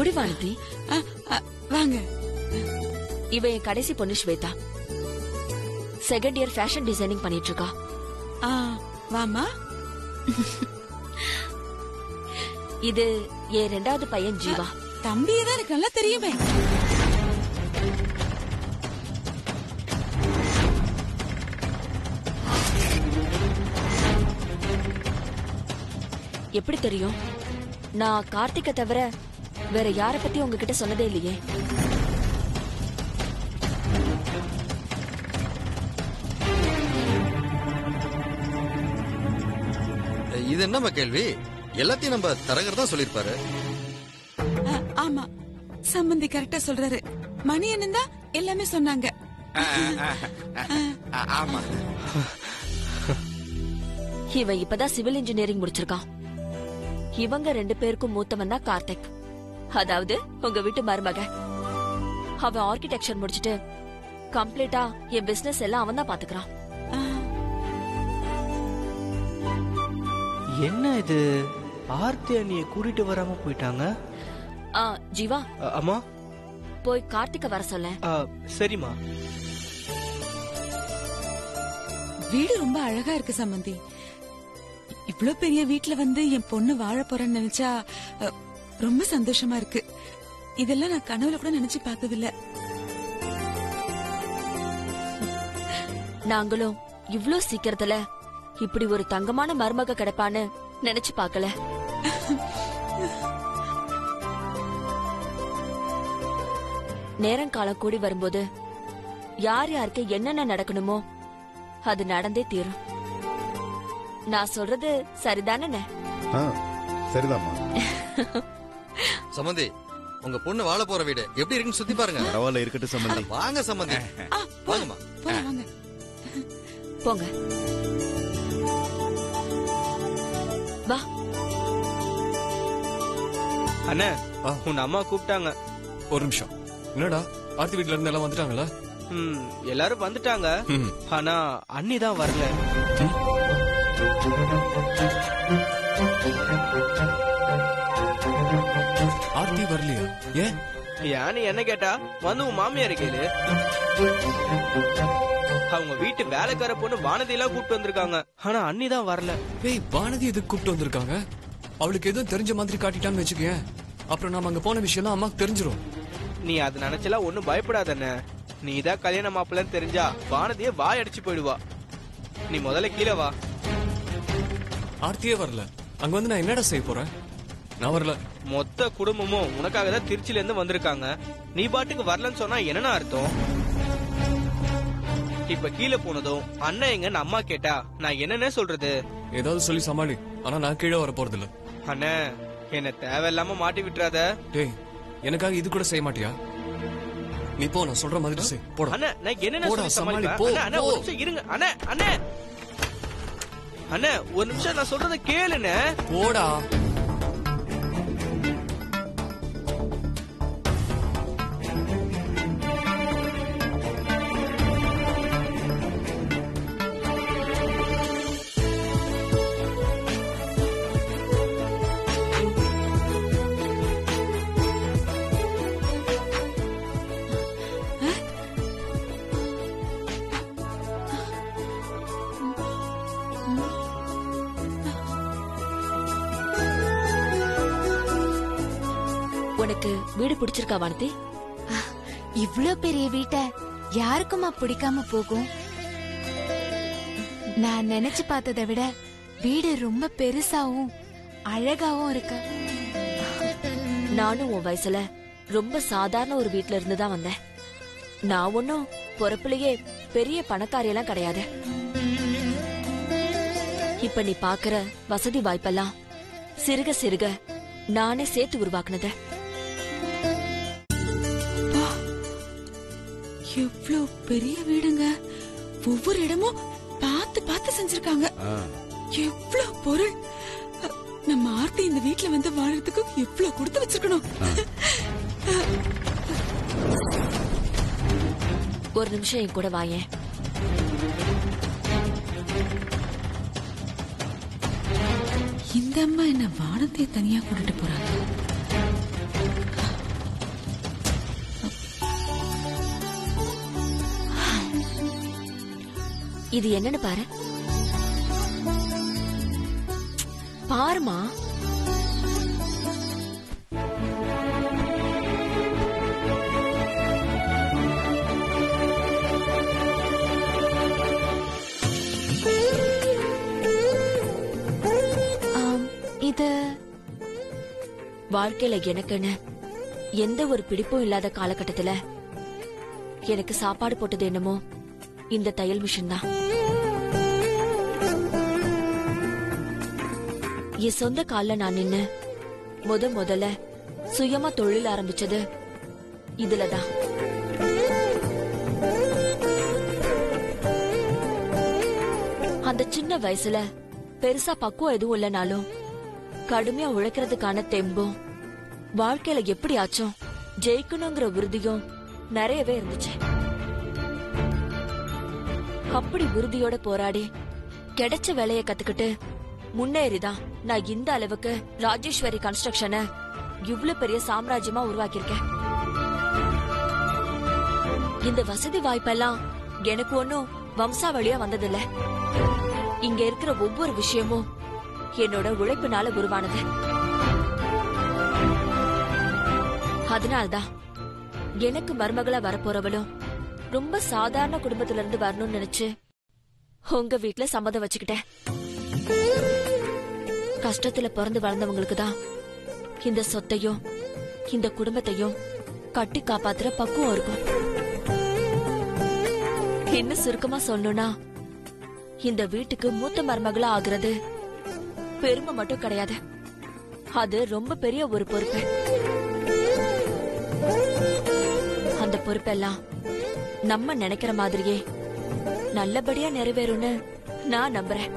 குடி வானதி ஆ, ஆ, வாங்க இவ என் கடைசி பொண்ணு Swetha second year fashion designing பண்ணிட்டு இருக்கா ஆ, வாமா இது என் ரெண்டாவது பையன் ஜீவா தம்பியே தான் எனக்கு நல்லா தெரியுமே எப்படி தெரியும் நான் கார்த்திகை தவிர வேற யார பத்தி உங்ககிட்ட சொன்னதே இல்லையே இது என்னம்மா கேள்வி எல்லாத்தையும் நம்ம தரகர் தான் சொல்லிருப்பாரு ஆ, ஆமா சம்பந்தி கரெக்டா சொல்றாரு மணி என்னன் தான் எல்லாமே சொன்னாங்க ஆமா இவன் இப்பதான் சிவில் இன்ஜினியரிங் முடிச்சிருக்கான் இவங்க ரெண்டு பேருக்கும் மூத்தவன் தான் கார்த்திக் அதாவது உங்க வீட்டு மருமக அவன் ஆர்கிடெக்சர் முடிச்சிட்டு கம்ப்ளீட்டா என் பிசினஸ் எல்லாம் அவன் தான் பாத்துக்கிறான் ஆ, என்ன இது ஆர்த்தி அண்ணிய கூட்டிட்டு வராம போயிட்டாங்க ஆ ஜீவா அ, அம்மா போய் கார்த்திக வர சொல்ல அ, சரிம்மா வீடு ரொம்ப அழகா இருக்கு சம்பந்தி இவ்ளோ பெரிய வீட்ல வந்து என் பொண்ணு வாழ போறேன்னு நினைச்சா அ, ரொம்ப சந்தோஷமா இருக்கு இதெல்லாம் நான் கனவுல கூட நினைச்சு பார்த்ததில்ல நாங்களும் இவ்ளோ சீக்கிரத்துல இப்படி ஒரு தங்கமான மருமக கிடைப்பான்னு நினைச்சு பார்க்கல நேரங்காலம் கூடி வரும்போது யார் யாருக்கு என்னென்ன நடக்கணுமோ அது நடந்தே தீரும் நான் சொல்றது சரிதானே ஆ, சரிதாம்மா சம்பந்தி உங்க பொண்ணு வாழ போற வீடு எப்படி இருக்குன்னு சுத்தி பாருங்க பரவாயில்ல இருக்கட்டும் சம்பந்தி வாங்க சம்பந்தி ஆ, வாங்கம்மா போலாம் வாங்க போங்க வா அண்ணே உன் அம்மா கூப்பிட்டாங்க ஒரு நிமிஷம் என்னடா ஆர்த்தி வீட்ல இருந்து எல்லாம் வந்துட்டாங்களா ம், எல்லாரும் வந்துட்டாங்க ம். ஆனா அண்ணி தான் வரல ஆர்த்தி வரலையா ஏன் ஏன்னு என்ன கேட்டா வந்து உன் மாமியார் கேளு அவங்க வீட்டு வேலைக்கார பொண்ணு வானதி எல்லாம் கூப்பிட்டு வந்திருக்காங்க ஆனா அண்ணி தான் வரல ஏய் வானதி எதுக்கு கூப்பிட்டு வந்திருக்காங்க அவளுக்கு எதுவும் தெரிஞ்ச மாதிரி காட்டிட்டான்னு வச்சுக்கேன் அப்புறம் நாம அங்க போன விஷயம் அம்மாக்கு தெரிஞ்சிரும் நீ அது நினைச்சலாம் ஒண்ணும் பயப்படாதண்ணே நீ தான் கல்யாண மாப்பிள்ளன்னு தெரிஞ்சா வானதியே வாய் அடிச்சு போயிடுவா நீ முதல்ல கீழே வா ஆர்த்தியே வரல அங்க வந்து நான் என்னடா செய்ய போறேன் நான் வரல மொத்த குடும்பமும் உனக்காக தான் திருச்சில இருந்து வந்திருக்காங்க நீ பாட்டுக்கு வரலன்னு சொன்னா என்னன்னா அர்த்தம் இப்ப கீழே போனதும் அண்ணன் எங்கன்னு அம்மா கேட்டா நான் என்னன்னே சொல்றது ஏதாவது சொல்லி சமாளி ஆனா நான் கீழே வர போறது இல்ல அண்ணே என்ன தேவையில்லாம மாட்டி விட்டுறாத டேய் எனக்காக இது கூட செய்ய மாட்டியா நீ போ நான் சொல்ற மாதிரி செய் போடா அண்ணே நான் என்னென்ன போடா, சொல்லி சமாளி, சமாளிப்பேன் போ, அண்ணே, அண்ணே, ஒரு போ. நிமிஷம் இருங்க அண்ணே அண்ணே அண்ணே ஒரு நிமிஷம் நான் சொல்றத கேளுண்ணே போடா உனக்கு வீடு பிடிச்சிருக்கா வானதி இவ்ளோ பெரிய வீட்டை யாருக்குமா பிடிக்காம போகும் நான் நினைச்சு பார்த்ததை விட வீடு ரொம்ப பெருசாவும் அழகாவும் இருக்கு நானும் உன் வயசுல ரொம்ப சாதாரண ஒரு வீட்ல இருந்து தான் வந்தேன் நான் ஒன்னும் பொறப்புலயே பெரிய பணக்காரியெல்லாம் கிடையாது இப்ப நீ பாக்குற வசதி வாய்ப்பெல்லாம் சிறுக சிறுக நானே சேர்த்து உருவாக்குனது எவ்ளோ பெரிய வீடுங்க ஒவ்வொரு இடமும் பார்த்து பார்த்து செஞ்சிருக்காங்க ஆ, எவ்ளோ பொருள் அ, நம்ம ஆர்த்தி இந்த வீட்ல வந்து வாழறதுக்கு எவ்ளோ கொடுத்து வச்சிருக்கணும் ஒரு நிமிஷம் என் கூட வாயேன் இந்த அம்மா என்ன வானத்தை தனியா கூட்டிட்டு போறாங்க இது என்னன்னு பாரு பாருமா ஆம், இது வாழ்க்கையில எனக்குன்னு எந்த ஒரு பிடிப்பும் இல்லாத காலகட்டத்துல எனக்கு சாப்பாடு போட்டது என்னமோ இந்த தையல் மிஷின் தான் என் சொந்த கால்ல நான் நின்னு முத முதல்ல சுயமா தொழில் ஆரம்பிச்சது இதுலதான் அந்த சின்ன வயசுல பெருசா பக்குவம் எதுவும் இல்லைனாலும் கடுமையா உழைக்கிறதுக்கான தெம்பும் வாழ்க்கையில எப்படியாச்சும் ஜெயிக்கணுங்கிற உறுதியும் நிறையவே இருந்துச்சு அப்படி உறுதியோட போராடி கிடைச்ச வேலைய கத்துக்கிட்டு முன்னேறிதான் நான் இந்த அளவுக்கு ராஜேஸ்வரி கன்ஸ்ட்ரக்ஷனை இவ்ளோ பெரிய சாம்ராஜ்யமா உருவாக்கியிருக்கேன் இந்த வசதி வாய்ப்பெல்லாம் எனக்கு ஒன்னும் வம்சாவளியா வந்ததில்ல இங்க இருக்கிற ஒவ்வொரு விஷயமும் என்னோட உழைப்பினால உருவானது அதனால்தான் எனக்கு மருமகளா வரப்போறவளும் ரொம்ப சாதாரண குடும்பத்துல இருந்து வரணும்னு நினைச்சு உங்க வீட்ல சம்மதம் வச்சுக்கிட்டேன் கஷ்டத்துல பிறந்து வளர்ந்தவங்களுக்கு தான் இந்த சொத்தையும் இந்த குடும்பத்தையும் கட்டி காப்பாத்துற பக்குவம் இருக்கும் இன்னும் சுருக்கமா சொல்லணும்னா இந்த வீட்டுக்கு மூத்த மருமகளா ஆகுறது பெருமை மட்டும் கிடையாது அது ரொம்ப பெரிய ஒரு பொறுப்பு அந்த பொறுப்பெல்லாம் நம்ம நினைக்கிற மாதிரியே நல்லபடியா நிறைவேறும்னு நான் நம்புறேன்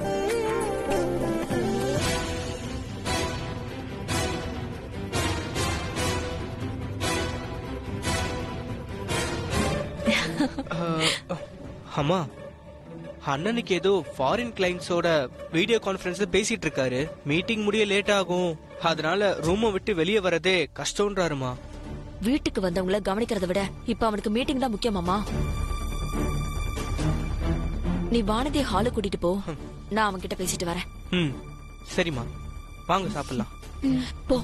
அஹ், அம்மா அண்ணனுக்கு ஏதோ ஃபாரின் கிளைண்ட்ஸோட வீடியோ கான்ஃபரன்ஸ்ல பேசிட்டு இருக்காரு மீட்டிங் முடிய லேட் ஆகும் அதனால ரூமை விட்டு வெளியே வரதே கஷ்டம்ன்றாருமா வீட்டுக்கு வந்தவங்கள கவனிக்கிறத விட இப்ப அவனுக்கு மீட்டிங் தான் முக்கியமாமா நீ வானதிய ஹாலு கூட்டிட்டு போ நான் அவன்கிட்ட பேசிட்டு வரேன் ம் சரிம்மா வாங்க சாப்பிடலாம் போ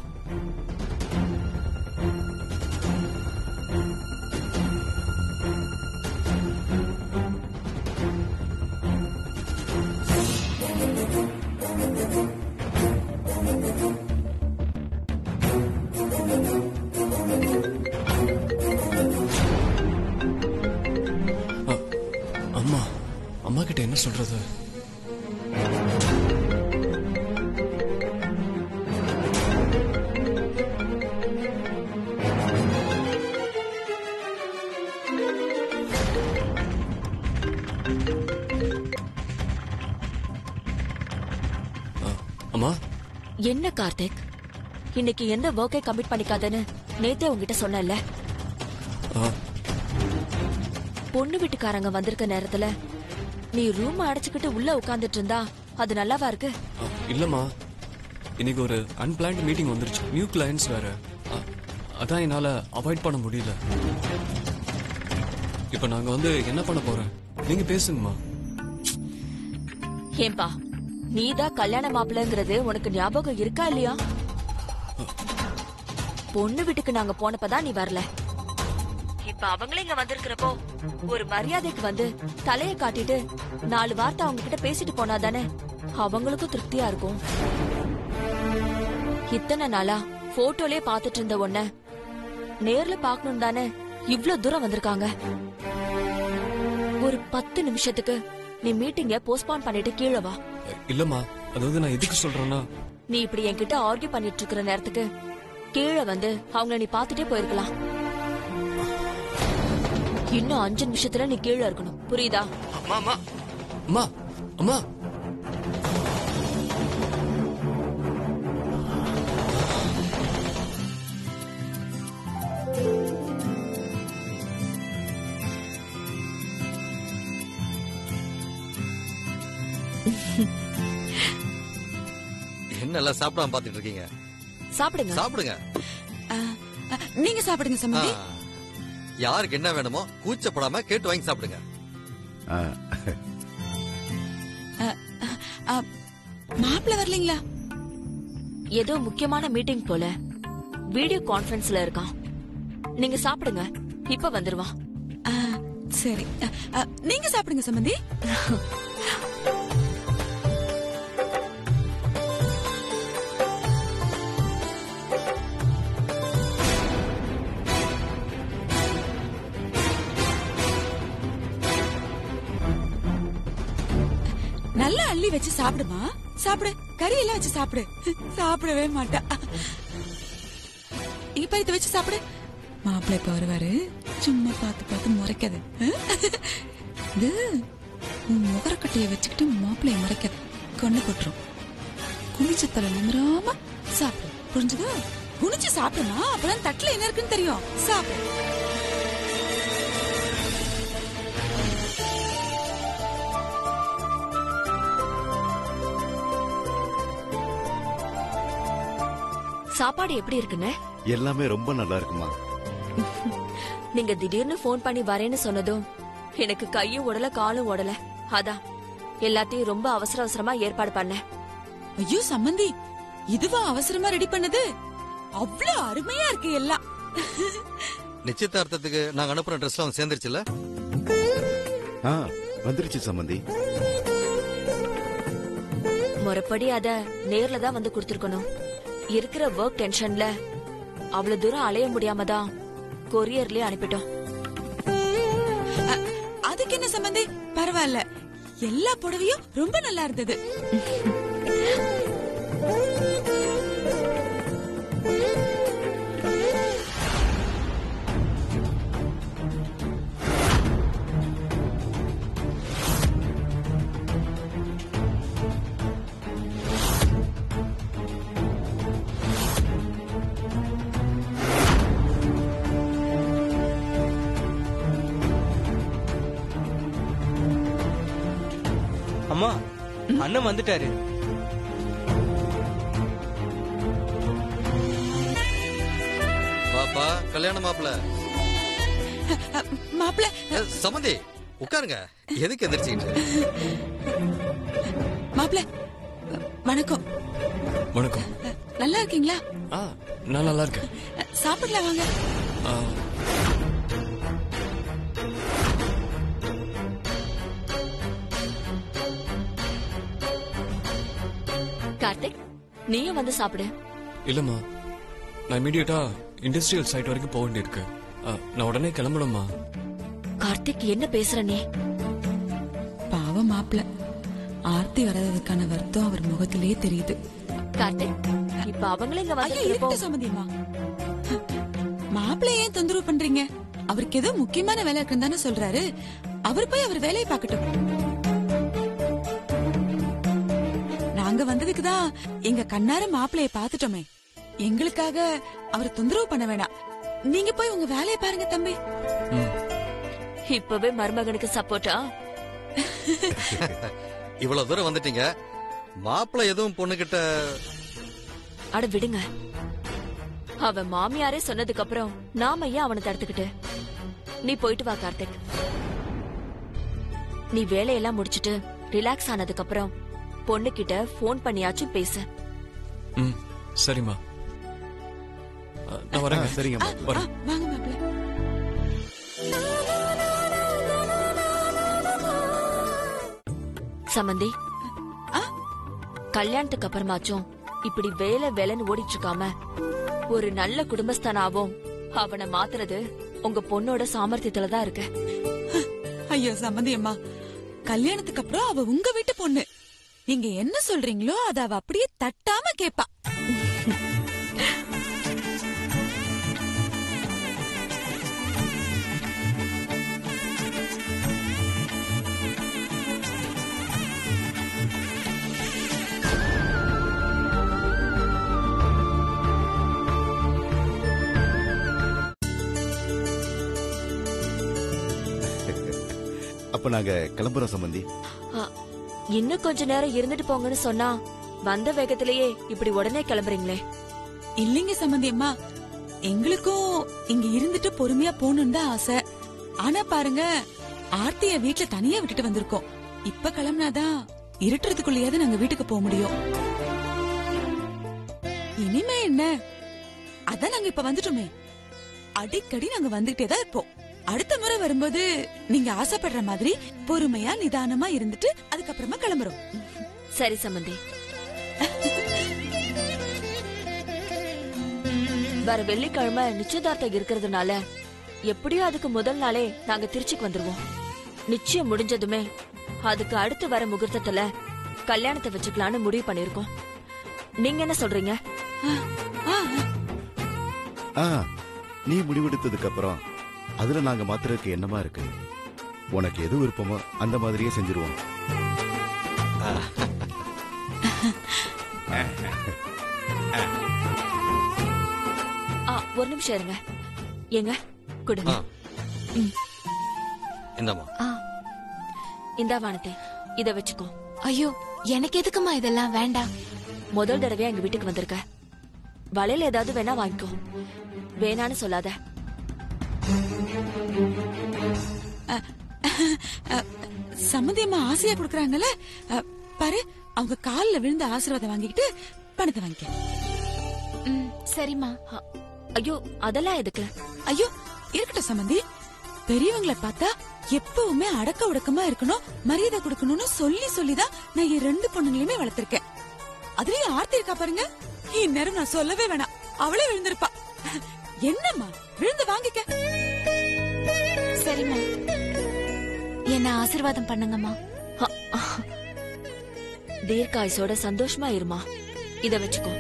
அ, அம்மா அம்மா கிட்ட என்ன சொல்றது அ, அம்மா என்ன கார்த்திக் இன்னைக்கு எந்த ஒர்க்கை கமிட் பண்ணிக்காதன்னு நேத்தே உங்ககிட்ட சொன்னேன்ல அ, பொண்ணு வீட்டுக்காரங்க வந்திருக்க நேரத்துல நீ ரூம் அடைச்சுக்கிட்டு உள்ள உட்கார்ந்துட்டு இருந்தா அது நல்லாவா இருக்கு அ, இல்லம்மா இன்னைக்கு ஒரு அன்பிளான்ட் மீட்டிங் வந்துருச்சு நியூ கிளையன்ஸ் வேற அ, அதான் என்னால அவாய்ட் பண்ண முடியல இப்ப நாங்க வந்து என்ன பண்ண போறோம் நீங்க பேசுங்கம்மா ஏன்பா நீதான் கல்யாண மாப்பிள்ளைங்கிறது உனக்கு ஞாபகம் இருக்கா இல்லையா பொண்ணு வீட்டுக்கு நாங்க போனப்பதான் நீ வரல இப்ப அவங்களே இங்க வந்திருக்கிறப்போ ஒரு மரியாதைக்கு வந்து தலைய காட்டிட்டு நாலு வார்த்தை அவங்க கிட்ட பேசிட்டு போனாதானே அவங்களுக்கும் திருப்தியா இருக்கும் இத்தனை நாளா போட்டோலயே பாத்துட்டு இருந்த உன்ன நேர்ல பாக்கணும் தானே இவ்ளோ தூரம் வந்திருக்காங்க ஒரு பத்து நிமிஷத்துக்கு நீ மீட்டிங்க போஸ்ட்பான் பண்ணிட்டு கீழே வா இல்லம்மா அதாவது நான் எதுக்கு சொல்றேன்னா நீ இப்படி என்கிட்ட ஆர்கியூ பண்ணிட்டு இருக்கிற நேரத்துக்கு கீழே வந்து அவங்கள நீ பாத்துட்டே போயிருக்கலாம் இன்னும் அஞ்சு நிமிஷத்துல நீ கீழே இருக்கணும் புரியுதா அம்மா அம்மா அம்மா அம்மா என்ன எல்லாம் சாப்பிடாம பாத்துட்டு இருக்கீங்க சாப்பிடுங்க சாப்பிடுங்க ஆ, ஆ, நீங்க சாப்பிடுங்க ஆ. சம்மந்தி யாருக்கு என்ன வேணுமோ கூச்சப்படாம கேட்டு வாங்கி சாப்பிடுங்க ஆ, ஆ, மாப்பிள்ளை வரலீங்களா ஏதோ முக்கியமான மீட்டிங் போல வீடியோ கான்ஃபரன்ஸ்ல இருக்கான் நீங்க சாப்பிடுங்க இப்ப வந்துருவான் ஆ, சரி ஆ, ஆ, நீங்க சாப்பிடுங்க சம்பந்தி நல்லா அள்ளி வச்சு சாப்பிடுமா சாப்பிடு கறி எல்லாம் வச்சு சாப்பிடு சாப்பிடவே மாட்டா இப்ப இதை வச்சு சாப்பிடு மாப்பிள்ளை இப்ப வருவாரு சும்மா பார்த்து பார்த்து முறைக்காது இது உன் முகரக்கட்டையை வச்சுக்கிட்டு மாப்பிள்ளைய முறைக்காது கண்ணு கொட்டுரும் குனிச்ச தலை நிமிராம சாப்பிடு புரிஞ்சுதா குனிச்சு சாப்பிடுமா அப்பதான் தட்டுல என்ன இருக்குன்னு தெரியும் சாப்பிடு சாப்பாடு எப்படி இருக்குன்னு எல்லாமே ரொம்ப நல்லா இருக்குமா நீங்க திடீர்னு ஃபோன் பண்ணி வரேன்னு சொன்னதும் எனக்கு கையும் ஓடல காலும் ஓடல அதான் எல்லாத்தையும் ரொம்ப அவசர அவசரமா ஏற்பாடு பண்ணேன் ஐயோ சம்மந்தி இதுவா அவசரமா ரெடி பண்ணது அவ்வளவு அருமையா இருக்கு எல்லாம் நிச்சயதார்த்தத்துக்கு நாங்க அனுப்புற ட்ரெஸ் எல்லாம் சேர்ந்துருச்சுல ஆ வந்துருச்சு சம்பந்தி முறைப்படி அத நேர்ல தான் வந்து கொடுத்திருக்கணும் இருக்கிற ஒர்க் டென்ஷன்ல அவ்வளவு தூரம் அலைய முடியாம தான் கொரியர்லயே அனுப்பிட்டோம் அ- அதுக்கு என்ன சம்பந்தி பரவாயில்ல எல்லா புடவையும் ரொம்ப நல்லா இருந்தது அம்மா அண்ணன் வந்துட்டாரு பாப்பா கல்யாண மாப்பிள அ, மாப்பிள சம்மந்தி உட்காருங்க எதுக்கு எந்திரிச்சிட்டு மாப்பிள வணக்கம் வணக்கம் அ, நல்லா இருக்கீங்களா ஆ நான் நல்லா இருக்கேன் அ, சாப்பிடலாம் வாங்க ஆ, கார்த்திக் நீயும் வந்து சாப்பிடு இல்லம்மா நான் இமீடியட்டா இண்டஸ்ட்ரியல் சைட் வரைக்கும் போக வேண்டியிருக்கு ஆ, நான் உடனே கிளம்பணும்மா கார்த்திக் என்ன பேசுற நீ பாவம் மாப்பிள ஆர்த்தி வராததுக்கான வருத்தம் அவர் முகத்திலேயே தெரியுது கார்த்திக் இப்ப அவங்களே இங்க ஐயா வந்து இருக்கட்டும் சம்மந்தியம்மா மாப்பிள்ளை ஏன் தொந்தரவு பண்றீங்க அவருக்கு ஏதோ முக்கியமான வேலை இருக்குன்னு தானே சொல்றாரு அவர் போய் அவர் வேலையை பார்க்கட்டும் நாங்க வந்ததுக்கு தான் எங்க கண்ணார மாப்பிளைய பாத்துட்டோமே எங்களுக்காக அவர் தொந்தரவு பண்ண வேணாம் நீங்க போய் உங்க வேலையை பாருங்க தம்பி ம் இப்பவே மருமகனுக்கு சப்போர்ட்டா இவ்வளவு தூரம் வந்துட்டீங்க மாப்பிள எதுவும் பொண்ணுகிட்ட அட விடுங்க அவன் மாமியாரே சொன்னதுக்கு அப்புறம் நாம ஏன் அவனை தடுத்துக்கிட்டு நீ போயிட்டு வா கார்த்திக் நீ வேலையெல்லாம் முடிச்சிட்டு ரிலாக்ஸ் ஆனதுக்கு அப்புறம் பொண்ணுகிட்ட ஃபோன் பண்ணியாச்சும் பேசு ம் சரிம்மா ஆ, நான் வரேங்க சரிங்கம்மா ஆ, வரேன் வாங்க மாப்பிள்ள சமந்தி ஆ? கல்யாணத்துக்கு அப்புறமாச்சும் இப்படி வேலை வேலைன்னு ஓடிட்டு இருக்காம ஒரு நல்ல குடும்பஸ்தானாவும் அவனை மாத்துறது உங்க பொண்ணோட சாமர்த்தியத்துல தான் இருக்கு ஐயோ சம்மந்தி அம்மா கல்யாணத்துக்கு அப்புறம் அவ உங்க வீட்டு பொண்ணு நீங்க என்ன சொல்றீங்களோ அத அவ அப்படியே தட்டாம கேப்பா அப்ப நாங்க கிளம்புறோம் சம்பந்தி ஆ, இன்னும் கொஞ்ச நேரம் இருந்துட்டு போங்கன்னு சொன்னா வந்த வேகத்திலேயே இப்படி உடனே கிளம்புறீங்களே இல்லைங்க சம்மந்தி அம்மா எங்களுக்கும் இங்க இருந்துட்டு பொறுமையா போகணும்னு தான் ஆசை ஆனா பாருங்க ஆர்த்திய வீட்ல தனியா விட்டுட்டு வந்திருக்கோம் இப்ப கிளம்புனாதான் இருட்டுறதுக்குள்ளேயாவது நாங்க வீட்டுக்கு போக முடியும் இனிமே என்ன அதான் நாங்க இப்ப வந்துட்டோமே அடிக்கடி நாங்க வந்துகிட்டே தான் இருப்போம் அடுத்த முறை வரும்போது நீங்க ஆசைப்படுற மாதிரி பொறுமையா நிதானமா இருந்துட்டு அதுக்கப்புறமா கிளம்புறோம் சரி சம்பந்தி வர வெள்ளிக்கிழமை நிச்சயதார்த்தம் இருக்கிறதுனால எப்படியும் அதுக்கு முதல் நாளே நாங்க திருச்சிக்கு வந்துருவோம் நிச்சயம் முடிஞ்சதுமே அதுக்கு அடுத்து வர முகூர்த்தத்துல கல்யாணத்தை வச்சுக்கலாம்னு முடிவு பண்ணிருக்கோம் நீங்க என்ன சொல்றீங்க ஆ, ஆ நீ முடிவெடுத்ததுக்கு அப்புறம் அதுல நாங்க மாத்துறதுக்கு என்னமா இருக்கு உனக்கு எது விருப்பமோ அந்த மாதிரியே செஞ்சிருவோம் ஆ, ஒரு நிமிஷம் இருங்க ஏங்க கொடுங்க ஆ. இந்தாம்மா ஆ, இந்தா வானத்தை இத வச்சுக்கோ ஐயோ எனக்கு எதுக்குமா இதெல்லாம் வேண்டாம் முதல் தடவையா எங்க வீட்டுக்கு வந்திருக்க வளையல் ஏதாவது வேணா வாங்கிக்கோ வேணான்னு சொல்லாத சம்மந்தி அம்மா ஆசையா குடுக்கறாங்கல்ல அ, பாரு அவங்க கால்ல விழுந்து ஆசீர்வாதம் வாங்கிக்கிட்டு பணத்தை வாங்கிக்க ம், சரிம்மா அ, ஐயோ அதெல்லாம் எதுக்கு ஐயோ இருக்கட்டும் சம்மந்தி பெரியவங்களை பார்த்தா எப்பவுமே அடக்க ஒடுக்கமா இருக்கணும் மரியாதை கொடுக்கணும்னு சொல்லி சொல்லிதான் நான் என் ரெண்டு பொண்ணுங்களையுமே வளர்த்திருக்கேன் அதுலயும் ஆர்த்தி இருக்கா பாருங்க இந்நேரம் நான் சொல்லவே வேணாம் அவளே விழுந்திருப்பா என்னம்மா விழுந்து வாங்கிக்க சரிம்மா என்ன ஆசீர்வாதம் பண்ணுங்கம்மா அ, அ. தீர்க்காயுசோட சந்தோஷமா இருமா இத வச்சுக்கோ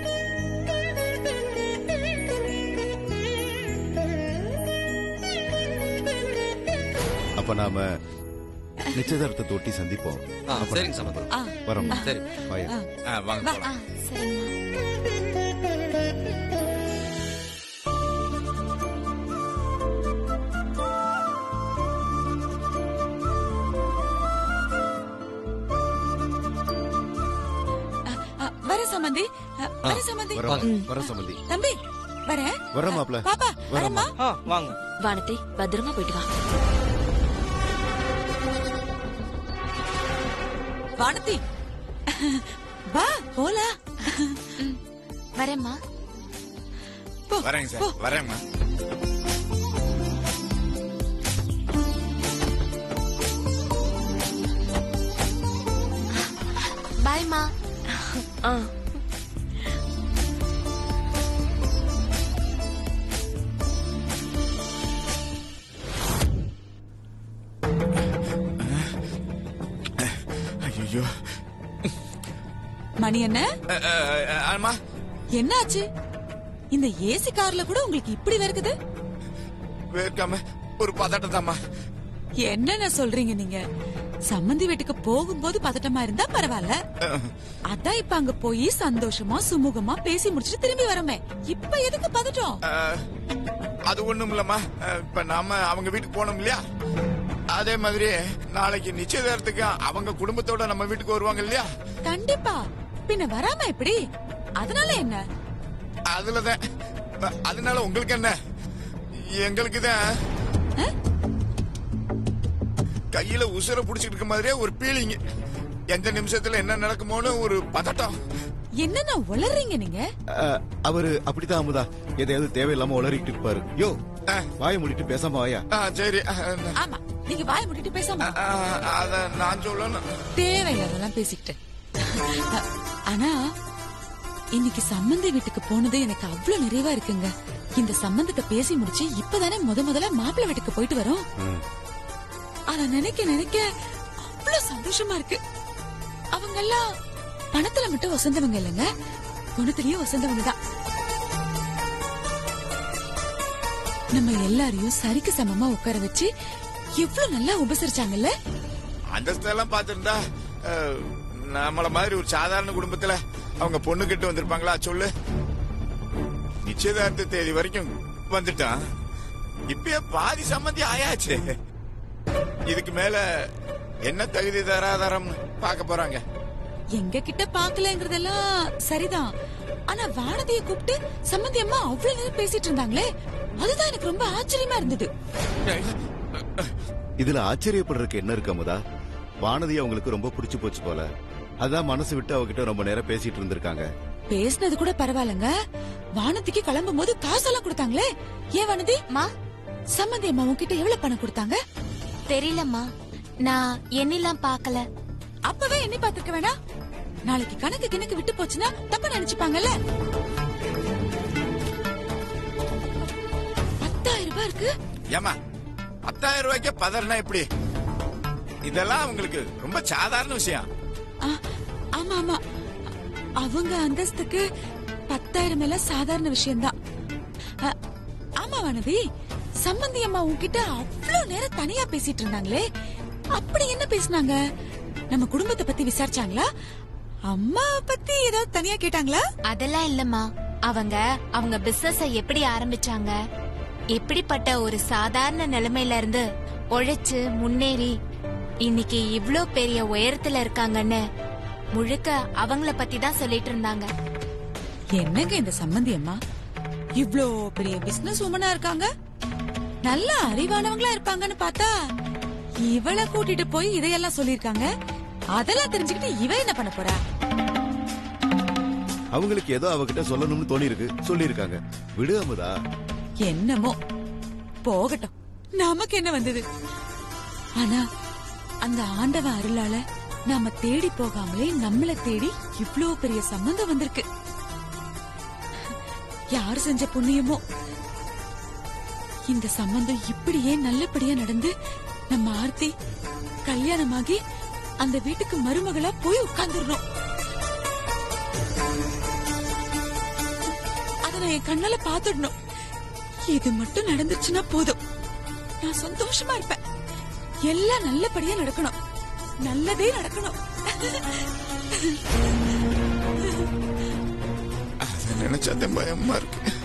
அப்ப நாம நிச்சயதார்த்தத்தை ஒட்டி சந்திப்போம் ஆ, சரிங்க சம்பந்தி ஆ, வரோம் சரி பாய் ஆ. ஆ, வாங்க வா. போலாம். ஆ சரிம்மா அ, வர சம்மந்தி அ, வர சம்மந்தி வரோம் வர சம்பந்தி தம்பி வரேன் வரோம் மாப்ள பாப்பா வரோம்மா வரமா ஆ வாங்க வானத்தை பத்திரமா போயிட்டு வா வானதி வா போலாம் வரேம்மா போ, வரேங்க போ. சார் வரேம்மா பாய்மா ஆ ஐயோ மணி என்ன ஆமா என்னாச்சு இந்த ஏசி கார்ல கூட உங்களுக்கு இப்படி வருகுது வேர்க்காம ஒரு பதட்டம் தாம்மா என்னென்ன சொல்றீங்க நீங்க சம்மந்தி வீட்டுக்கு போகும்போது பதட்டமா இருந்தா பரவாயில்ல அதான் இப்ப அங்க போய் சந்தோஷமா சுமூகமா பேசி முடிச்சுட்டு திரும்பி வரமே இப்ப எதுக்கு பதட்டம் அஹ், அது ஒண்ணும் இல்லம்மா அஹ், இப்ப நாம அவங்க வீட்டுக்கு போனோம் இல்லையா அதே மாதிரி நாளைக்கு நிச்சயதார்த்தத்துக்கு அவங்க குடும்பத்தோட நம்ம வீட்டுக்கு வருவாங்க இல்லையா கண்டிப்பா பின்ன வராம எப்படி அதனால என்ன அதுலதான் அஹ், அதனால உங்களுக்கு என்ன எங்களுக்கு தான் கையில உசுர புடிச்சிட்டு இருக்க மாதிரியே ஒரு பீலிங் எந்த நிமிஷத்துல என்ன நடக்குமோன்னு ஒரு பதட்டம் என்னென்ன உளறீங்க நீங்க அஹ், அவரு அப்படித்தான் அமுதா எதையாவது தேவையில்லாம உளறிட்டு இருப்பாரு யோ அஹ், வாயை மூடிட்டு பேசாம வாயா அஹ், சரி அஹ், ஆமா நீங்க வாய முடிட்டு பேசாம அஹ், அத நான் சொல்லணும் தேவையில்லாதெல்லாம் பேசிக்கிட்டு அ- ஆனா இன்னைக்கு சம்மந்தி வீட்டுக்கு போனது எனக்கு அவ்வளவு நிறைவா இருக்குங்க இந்த சம்பந்தத்தை பேசி முடிச்சு இப்பதானே முத முதல்ல மாப்பிள்ளை வீட்டுக்கு போயிட்டு வரோம் ம். ஆனா நினைக்க நினைக்க அவ்வளவு சந்தோஷமா இருக்கு அவங்க எல்லாம் பணத்துல மட்டும் வசந்தவங்க இல்லைங்க குணத்திலயும் வசந்தவங்க தான் நம்ம எல்லாரையும் சரிக்கு சமமா உட்கார வச்சு எவ்வளவு நல்லா உபசரிச்சாங்கல்ல அந்தஸ்தெல்லாம் பார்த்திருந்தா அஹ், நம்மள மாதிரி ஒரு சாதாரண குடும்பத்துல அவங்க பொண்ணு கிட்ட வந்திருப்பாங்களா சொல்லு நிச்சயதார்த்த தேதி வரைக்கும் வந்துட்டான் இப்பயே பாதி சம்மந்தி ஆயாச்சு இதுக்கு மேல என்ன தகுதி தராதரம் பார்க்க போறாங்க எங்க கிட்ட பாக்கலங்கிறதெல்லாம் சரிதான் ஆனா வானதிய கூப்பிட்டு சம்மந்தி அம்மா அவ்வளவு நேரம் பேசிட்டு இருந்தாங்களே அதுதான் எனக்கு ரொம்ப ஆச்சரியமா இருந்தது இதுல ஆச்சரியப்படுறதுக்கு என்ன இருக்கு அமுதா வானதி அவங்களுக்கு ரொம்ப பிடிச்சு போச்சு போல அதான் மனசு விட்டு அவகிட்ட ரொம்ப நேரம் பேசிட்டு இருந்திருக்காங்க பேசினது கூட பரவாயில்லங்க வானத்துக்கு கிளம்பும் போது காசெல்லாம் கொடுத்தாங்களே ஏன் வானதி மா சம்மந்தி அம்மா உன்கிட்ட எவ்வளவு பணம் கொடுத்தாங்க தெரியலம்மா நான் எண்ணிலாம் பார்க்கல அப்பவே எண்ணி பாத்துக்க வேணாம் நாளைக்கு கணக்கு கிணக்கு விட்டு போச்சுன்னா தப்பா நினைச்சுப்பாங்கல்ல பத்தாயிரம் ரூபாய் இருக்கு ஏமா பத்தாயிரம் ரூபாய்க்கு பதறனா எப்படி இதெல்லாம் அவங்களுக்கு ரொம்ப சாதாரண விஷயம் ஆ, ஆமா ஆமா அவங்க அந்தஸ்துக்கு பத்தாயிரம் எல்லாம் சாதாரண விஷயம்தான் ஆ, ஆமா வானதி சம்பந்தி அம்மா உன்கிட்ட அவ்வளவு நேரம் தனியா பேசிட்டு இருந்தாங்களே அப்படி என்ன பேசுனாங்க நம்ம குடும்பத்தை பத்தி விசாரிச்சாங்களா அம்மா பத்தி ஏதாவது தனியா கேட்டாங்களா அதெல்லாம் இல்லம்மா அவங்க அவங்க பிசினஸ எப்படி ஆரம்பிச்சாங்க எப்படிப்பட்ட ஒரு சாதாரண நிலைமையில இருந்து உழைச்சு முன்னேறி இன்னைக்கு இவ்ளோ பெரிய உயரத்துல இருக்காங்கன்னு முழுக்க அவங்கள பத்தி தான் சொல்லிட்டு இருந்தாங்க என்னங்க இந்த சம்பந்தி அம்மா இவ்ளோ பெரிய பிசினஸ் உமனா இருக்காங்க நல்ல அறிவானவங்களா இருப்பாங்கன்னு பார்த்தா இவள கூட்டிட்டு போய் இதையெல்லாம் சொல்லிருக்காங்க அதெல்லாம் தெரிஞ்சுக்கிட்டு இவ என்ன பண்ண போறா அவங்களுக்கு ஏதோ அவகிட்ட சொல்லணும்னு தோணி இருக்கு சொல்லியிருக்காங்க விடு அமுதா என்னமோ போகட்டும் நமக்கு என்ன வந்தது ஆனா அந்த ஆண்டவன் அருளால நாம தேடி போகாமலே நம்மள தேடி இவ்ளோ பெரிய சம்பந்தம் வந்திருக்கு யார் செஞ்ச புண்ணியமோ இந்த சம்பந்தம் இப்படியே நல்லபடியா நடந்து நம்ம ஆர்த்தி கல்யாணமாகி அந்த வீட்டுக்கு மருமகளா போய் உட்கார்ந்துடணும் அத நான் என் கண்ணால பாத்துடணும் இது மட்டும் நடந்துச்சுன்னா போதும் நான் சந்தோஷமா இருப்பேன் எல்லாம் நல்லபடியா நடக்கணும் நல்லதே நடக்கணும் அதை நினைச்சாதான் பயமா இருக்கு